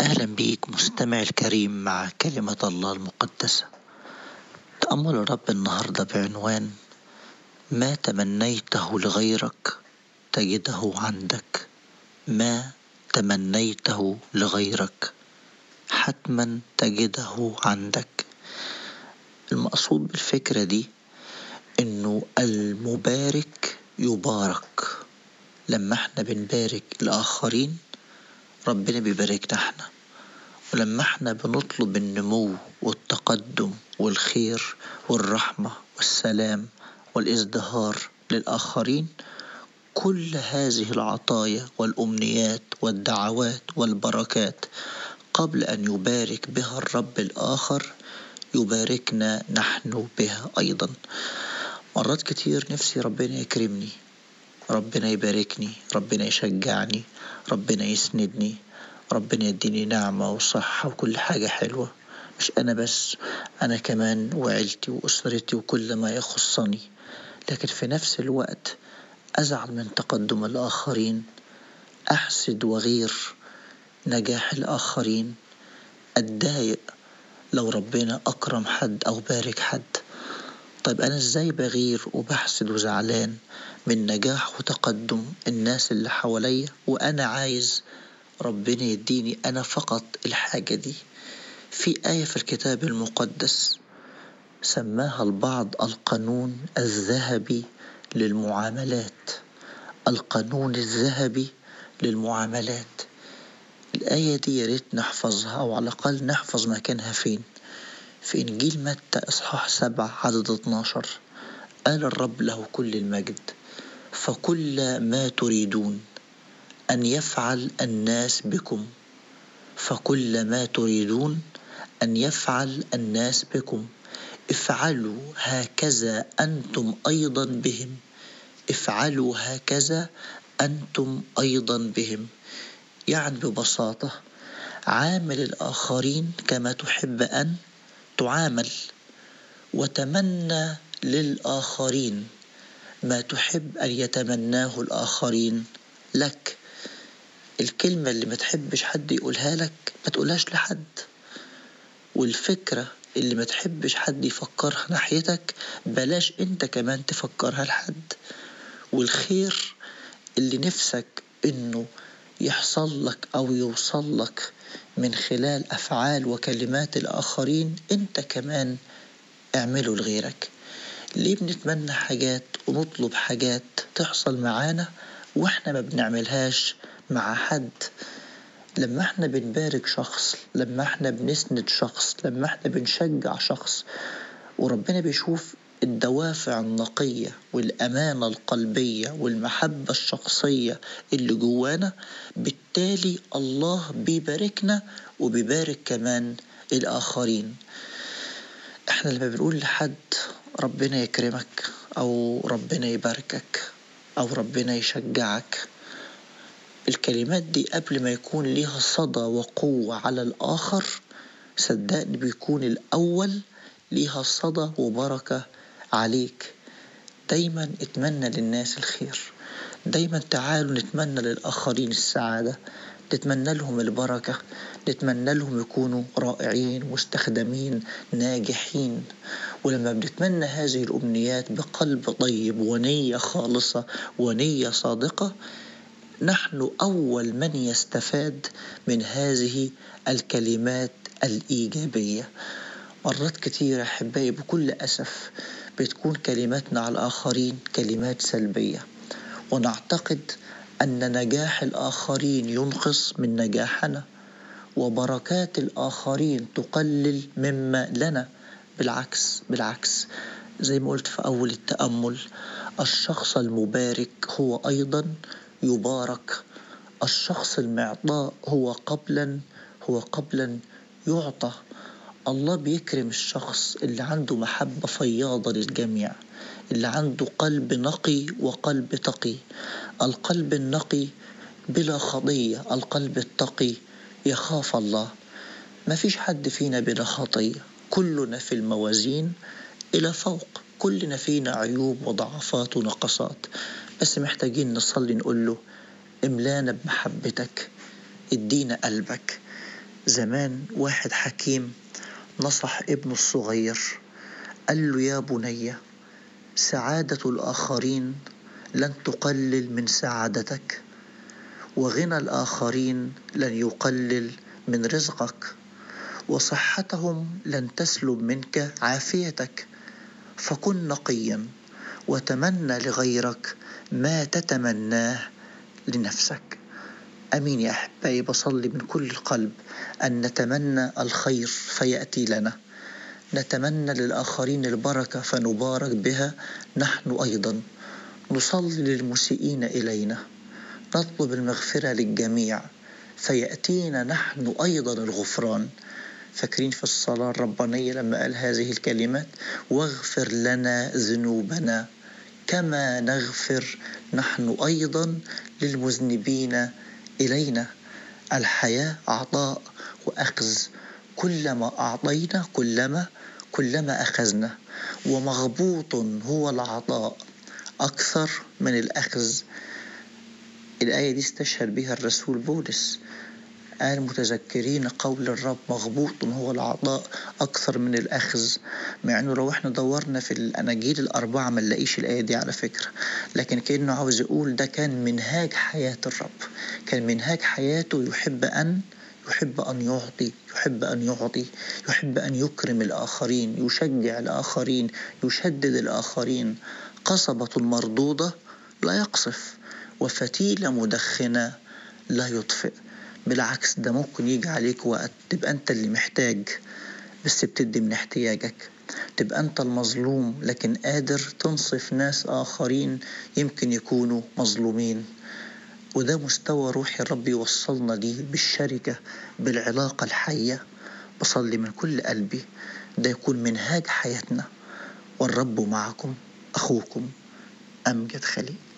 أهلا بيك مستمع الكريم مع كلمة الله المقدسة تأمل الرب النهاردة بعنوان ما تمنيته لغيرك تجده عندك ما تمنيته لغيرك حتما تجده عندك المقصود بالفكرة دي إنه المبارك يبارك لما احنا بنبارك الآخرين ربنا بيباركنا احنا ولما احنا بنطلب النمو والتقدم والخير والرحمة والسلام والازدهار للآخرين كل هذه العطايا والأمنيات والدعوات والبركات قبل أن يبارك بها الرب الآخر يباركنا نحن بها أيضا مرات كتير نفسي ربنا يكرمني ربنا يباركني ربنا يشجعني ربنا يسندني ربنا يديني نعمة وصحة وكل حاجة حلوة مش أنا بس أنا كمان وعيلتي وأسرتي وكل ما يخصني لكن في نفس الوقت أزعل من تقدم الآخرين أحسد وغير نجاح الآخرين أتضايق لو ربنا أكرم حد أو بارك حد طيب أنا إزاي بغير وبحسد وزعلان من نجاح وتقدم الناس اللي حواليا وأنا عايز ربنا يديني أنا فقط الحاجة دي في آية في الكتاب المقدس سماها البعض القانون الذهبي للمعاملات القانون الذهبي للمعاملات الآية دي يا ريت نحفظها أو على الأقل نحفظ مكانها فين في إنجيل متى إصحاح سبعة عدد 12 قال الرب له كل المجد فكل ما تريدون أن يفعل الناس بكم فكل ما تريدون أن يفعل الناس بكم افعلوا هكذا أنتم أيضا بهم افعلوا هكذا أنتم أيضا بهم يعني ببساطة عامل الآخرين كما تحب أن تعامل وتمنى للآخرين ما تحب أن يتمناه الآخرين لك الكلمة اللي ما تحبش حد يقولها لك ما تقولهاش لحد والفكرة اللي ما تحبش حد يفكرها ناحيتك بلاش انت كمان تفكرها لحد والخير اللي نفسك انه يحصل لك او يوصل لك من خلال افعال وكلمات الاخرين انت كمان اعمله لغيرك ليه بنتمنى حاجات ونطلب حاجات تحصل معانا واحنا ما بنعملهاش مع حد لما احنا بنبارك شخص لما احنا بنسند شخص لما احنا بنشجع شخص وربنا بيشوف الدوافع النقية والأمانة القلبية والمحبة الشخصية اللي جوانا بالتالي الله بيباركنا وبيبارك كمان الآخرين احنا لما بنقول لحد ربنا يكرمك أو ربنا يباركك أو ربنا يشجعك الكلمات دي قبل ما يكون ليها صدى وقوة على الآخر صدقني بيكون الأول ليها صدى وبركة عليك دايما اتمنى للناس الخير دايما تعالوا نتمنى للآخرين السعادة نتمنى لهم البركة نتمنى لهم يكونوا رائعين مستخدمين ناجحين ولما بنتمنى هذه الأمنيات بقلب طيب ونية خالصة ونية صادقة نحن أول من يستفاد من هذه الكلمات الإيجابية مرات كثيرة أحبائي بكل أسف بتكون كلماتنا على الآخرين كلمات سلبية ونعتقد أن نجاح الآخرين ينقص من نجاحنا وبركات الآخرين تقلل مما لنا بالعكس بالعكس زي ما قلت في أول التأمل الشخص المبارك هو أيضا يبارك الشخص المعطاء هو قبلا هو قبلا يعطى الله بيكرم الشخص اللي عنده محبة فياضة للجميع اللي عنده قلب نقي وقلب تقي القلب النقي بلا خطية القلب التقي يخاف الله ما فيش حد فينا بلا خطية كلنا في الموازين إلى فوق كلنا فينا عيوب وضعفات ونقصات بس محتاجين نصلي نقول له املانا بمحبتك ادينا قلبك زمان واحد حكيم نصح ابنه الصغير قال له يا بني سعادة الآخرين لن تقلل من سعادتك وغنى الآخرين لن يقلل من رزقك وصحتهم لن تسلب منك عافيتك فكن نقيا وتمنى لغيرك ما تتمناه لنفسك امين يا احبائي بصلي من كل القلب ان نتمنى الخير فياتي لنا نتمنى للاخرين البركه فنبارك بها نحن ايضا نصلي للمسيئين الينا نطلب المغفره للجميع فياتينا نحن ايضا الغفران فاكرين في الصلاة الربانية لما قال هذه الكلمات واغفر لنا ذنوبنا كما نغفر نحن أيضا للمذنبين إلينا الحياة عطاء وأخذ كلما أعطينا كلما كلما أخذنا ومغبوط هو العطاء أكثر من الأخذ الآية دي استشهد بها الرسول بولس قال متذكرين قول الرب مغبوط هو العطاء أكثر من الأخذ مع إنه لو إحنا دورنا في الأناجيل الأربعة ما نلاقيش الآية دي على فكرة لكن كأنه عاوز يقول ده كان منهاج حياة الرب كان منهاج حياته يحب أن يحب أن يعطي يحب أن يعطي يحب أن يكرم الآخرين يشجع الآخرين يشدد الآخرين قصبة مردودة لا يقصف وفتيلة مدخنة لا يطفئ بالعكس ده ممكن يجي عليك وقت تبقى انت اللي محتاج بس بتدي من احتياجك تبقى انت المظلوم لكن قادر تنصف ناس اخرين يمكن يكونوا مظلومين وده مستوى روحي الرب يوصلنا ليه بالشركة بالعلاقة الحية بصلي من كل قلبي ده يكون منهاج حياتنا والرب معكم أخوكم أمجد خليل